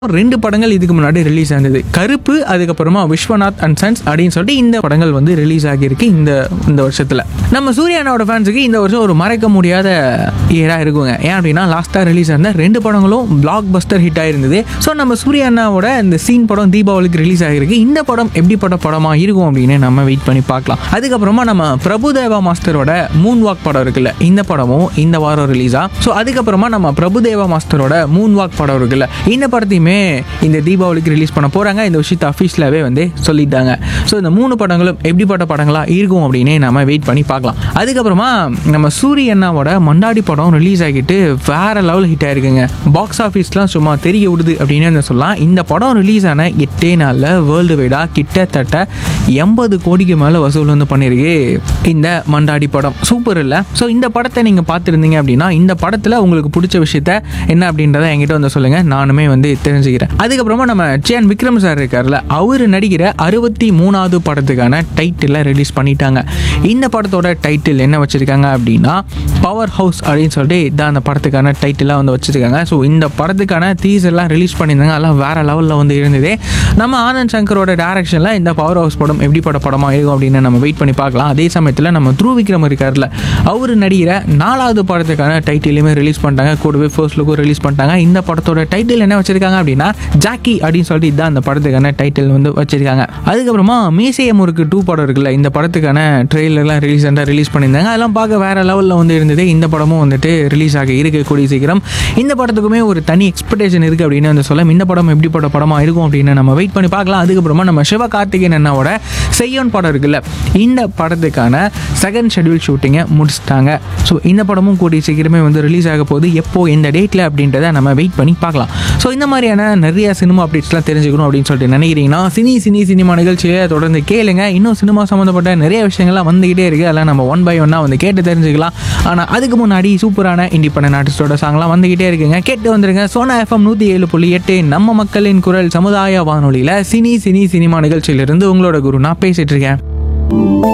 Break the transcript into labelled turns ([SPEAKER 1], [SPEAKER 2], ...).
[SPEAKER 1] ரெண்டு படங்கள் இதுக்கு முன்னாடி ரிலீஸ் ஆனது கருப்பு அதுக்கப்புறமா விஸ்வநாத் அண்ட் சன்ஸ் அப்படின்னு சொல்லிட்டு இந்த படங்கள் வந்து ரிலீஸ் ஆகியிருக்கு இந்த இந்த வருஷத்தில் நம்ம சூர்யானோட ஃபேன்ஸுக்கு இந்த வருஷம் ஒரு மறக்க முடியாத இயராக இருக்குங்க ஏன் அப்படின்னா லாஸ்ட்டாக ரிலீஸ் ஆன ரெண்டு படங்களும் பிளாக் பஸ்டர் ஹிட் ஆயிருந்தது ஸோ நம்ம சூர்யானாவோட இந்த சீன் படம் தீபாவளிக்கு ரிலீஸ் ஆகிருக்கு இந்த படம் எப்படிப்பட்ட படமாக இருக்கும் அப்படின்னு நம்ம வெயிட் பண்ணி பார்க்கலாம் அதுக்கப்புறமா நம்ம பிரபுதேவா மாஸ்டரோட மூன் வாக் படம் இருக்குல்ல இந்த படமும் இந்த வாரம் ரிலீஸ் ஆ ஸோ அதுக்கப்புறமா நம்ம பிரபுதேவா மாஸ்டரோட மூன் வாக் படம் இருக்குல்ல இந்த படத்தையுமே இந்த தீபாவளிக்கு ரிலீஸ் பண்ண போகிறாங்க இந்த விஷயத்தை அஃபீஷியலாகவே வந்து சொல்லிட்டாங்க ஸோ இந்த மூணு படங்களும் எப்படிப்பட்ட படங்களாக இருக்கும் அப்படின்னு நம்ம வெயிட் பண்ணி பார்க்கலாம் அதுக்கப்புறமா நம்ம சூரிய அண்ணாவோட மண்டாடி படம் ரிலீஸ் ஆகிட்டு வேற லெவல் ஹிட் ஆயிருக்குங்க பாக்ஸ் ஆஃபீஸ்லாம் சும்மா தெரிய விடுது அப்படின்னு வந்து சொல்லலாம் இந்த படம் ரிலீஸ் ஆன எட்டே நாளில் வேர்ல்டு வைடாக கிட்டத்தட்ட எண்பது கோடிக்கு மேலே வசூல் வந்து பண்ணியிருக்கு இந்த மண்டாடி படம் சூப்பர் இல்லை ஸோ இந்த படத்தை நீங்கள் பார்த்துருந்தீங்க அப்படின்னா இந்த படத்தில் உங்களுக்கு பிடிச்ச விஷயத்த என்ன அப்படின்றத என்கிட்ட வந்து சொல்லுங்கள் நானுமே வந்து தெரிஞ்சுக்கிறேன் அதுக்கப்புறமா நம்ம சேன் விக்ரம் சார் இருக்கார்ல அவர் நடிக்கிற அறுபத்தி மூணாவது படத்துக்கான டைட்டிலை ரிலீஸ் பண்ணிட்டாங்க இந்த படத்தோட டைட்டில் என்ன வச்சுருக்காங்க அப்படின்னா பவர் ஹவுஸ் அப்படின்னு சொல்லிட்டு இதான் அந்த படத்துக்கான டைட்டிலாக வந்து வச்சுருக்காங்க ஸோ இந்த படத்துக்கான தீஸ் எல்லாம் ரிலீஸ் பண்ணியிருந்தாங்க அதெல்லாம் வேறு லெவலில் வந்து இருந்தது நம்ம ஆனந்த் சங்கரோட டேரக்ஷனில் இந்த பவர் ஹவுஸ் படம் எப்படிப்பட்ட படமாக இருக்கும் அப்படின்னு நம்ம வெயிட் பண்ணி பார்க்கலாம் அதே சமயத்தில் நம்ம த்ரூ விக்ரம் இருக்கார்ல அவர் நடிகிற நாலாவது படத்துக்கான டைட்டிலுமே ரிலீஸ் பண்ணிட்டாங்க கூடவே ஃபர்ஸ்ட் லுக்கும் ரிலீஸ் பண்ணிட்டாங்க இந்த படத்தோட டைட்டில் என்ன வச்சிருக்காங்க அப்படின்னா ஜாக்கி அப்படின்னு சொல்லிட்டு இதான் அந்த படத்துக்கான டைட்டில் வந்து வச்சிருக்காங்க அதுக்கப்புறமா மீசைய முறுக்கு டூ படம் இருக்குல்ல இந்த படத்துக்கான ட்ரெயிலர்லாம் ரீசெண்டாக ரிலீஸ் பண்ணியிருந்தாங்க அதெல்லாம் பார்க்க வேற லெவலில் வந்து இருந்தது இந்த படமும் வந்துட்டு ரிலீஸ் ஆக இருக்கு கூடிய சீக்கிரம் இந்த படத்துக்குமே ஒரு தனி எக்ஸ்பெக்டேஷன் இருக்குது அப்படின்னு வந்து சொல்ல இந்த படம் எப்படிப்பட்ட படமாக இருக்கும் அப்படின்னு நம்ம வெயிட் பண்ணி பார்க்கலாம் அதுக்கப்புறமா நம்ம சிவகார்த்திகேயன் அண்ணாவோட செய்யோன் படம் இருக்குல்ல இந்த படத்துக்கான செகண்ட் ஷெட்யூல் ஷூட்டிங்கை முடிச்சிட்டாங்க ஸோ இந்த படமும் கூடிய சீக்கிரமே வந்து ரிலீஸ் ஆக போகுது எப்போ எந்த டேட்டில் அப்படின்றத நம்ம வெயிட் பண்ணி பார்க்கலாம் ஸோ இந்த மாதிரியான நிறைய சினிமா அப்டேட்ஸ்லாம் தெரிஞ்சுக்கணும் அப்படின்னு சொல்லிட்டு நினைக்கிறீங்கன்னா சினி சினி சினிமா நிகழ்ச்சியை தொடர்ந்து கேளுங்க இன்னும் சினிமா சம்மந்தப்பட்ட நிறைய விஷயங்கள்லாம் வந்துகிட்டே இருக்குது அதெல்லாம் நம்ம ஒன் பை ஒன்னாக வந்து கேட்டு தெரிஞ்சுக்கலாம் ஆனால் அதுக்கு முன்னாடி சூப்பரான இண்டிபெண்டன்ட் ஆர்டிஸ்டோட சாங்லாம் வந்துகிட்டே இருக்குங்க கேட்டு வந்துருங்க சோனா எஃப்எம் நூற்றி ஏழு புள்ளி எட்டு நம்ம மக்களின் குரல் சமுதாய வானொலியில் சினி சினி சினிமா நிகழ்ச்சியிலிருந்து உங்களோட குரு நான் பேசிட்டு இருக்கேன்